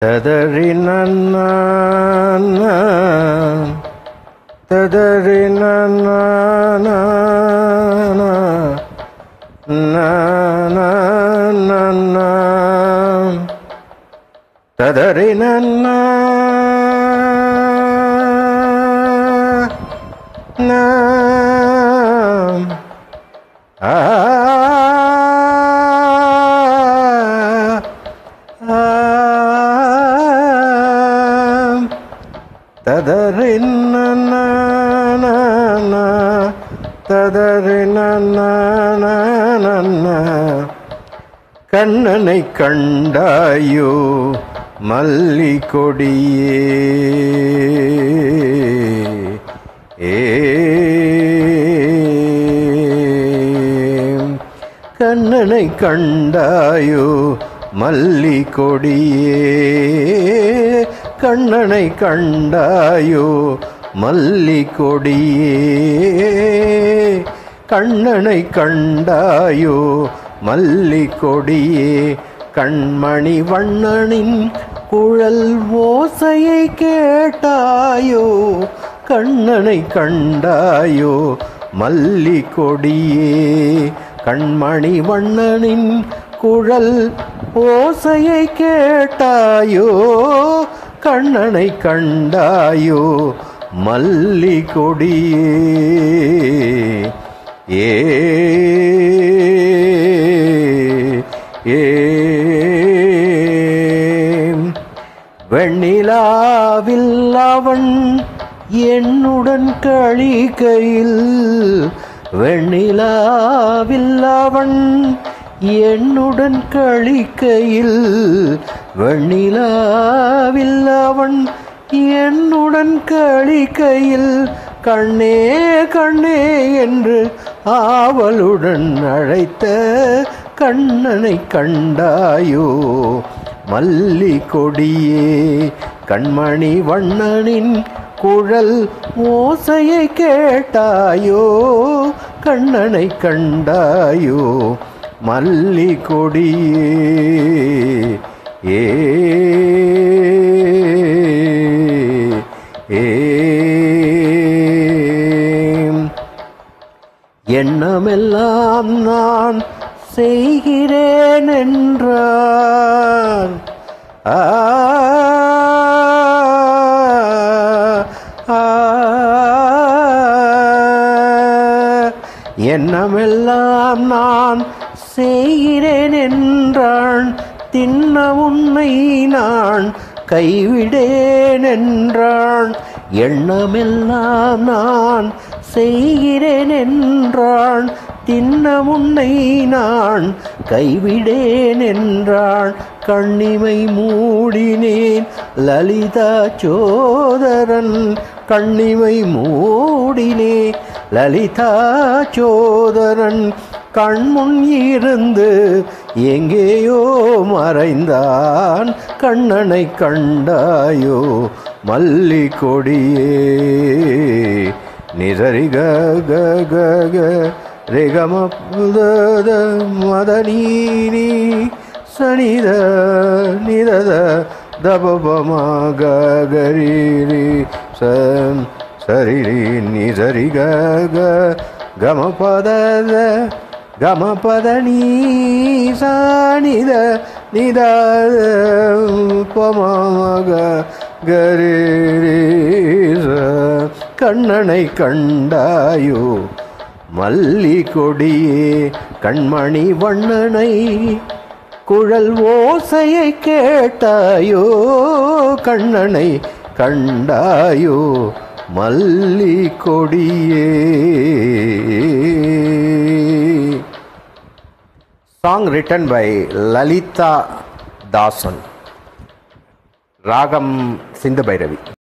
ததறி நன்னா ததறி நன்னா ததறி நன்னா ஆ ததறின்ன ததறின்ன கண்ணனை கண்டாயோ மல்லி கொடியே ஏ கண்ணனை கண்டாயோ மல்லி கொடியே கண்ணனை கண்டாயோ மல்லி கொடியே கண்ணனை கண்டாயோ மல்லி கொடியே கண்மணி வண்ணனின் குழல் ஓசையை கேட்டாயோ கண்ணனை கண்டாயோ மல்லி கொடியே கண்மணி வண்ணனின் குழல் ஓசையை கேட்டாயோ கண்ணனை கண்டாயோ மல்லி கொடியே ஏ ஏ வெண்ணிலாவில் அவன் என்னுடன் கழிக்கையில் வெண்ணிலாவில் அவன் என்னுடன் கழிக்கையில் வெண்ணிலாவில் அவன் என்னுடன் கழிக்கையில் கண்ணே கண்ணே என்று ஆவலுடன் அழைத்த கண்ணனை கண்டாயோ மல்லி கொடியே கண்மணி வண்ணனின் குழல் ஓசையை கேட்டாயோ கண்ணனை கண்டாயோ மல்லி கொடியே ஏ ஏ எண்ணமெல்லாம் நான் செய்கிறேன் என்றான் ஆ ஆ, எண்ணமெல்லாம் நான் செய்கிறேன் என்றான் தின்ன உன்னை நான் கைவிடேன் என்றான் எண்ணமெல்லாம் நான் செய்கிறேன் என்றான் தின்ன முன்னை நான் கைவிடேன் என்றான் கண்ணிமை மூடினேன் லலிதா சோதரன் கண்ணிமை மூடினே லலிதா சோதரன் கண்முன் இருந்து எங்கேயோ மறைந்தான் கண்ணனை கண்டாயோ மல்லி கொடியே நிசரி க க க க ரிகம புதத மதனீனி சனித நிதத தபபமா கரீரி சம் சரிரி நிசரி க க கம பதத கம பத நீசானித நித பமக கரீரீச கண்ணனை கண்டாயோ மல்லி கொடியே கண்மணி வண்ணனை குழல் ஓசையை கேட்டாயோ கண்ணனை கண்டாயோ மல்லி கொடியே song written by Lalitha Dasan ராகம் சிந்து பைரவி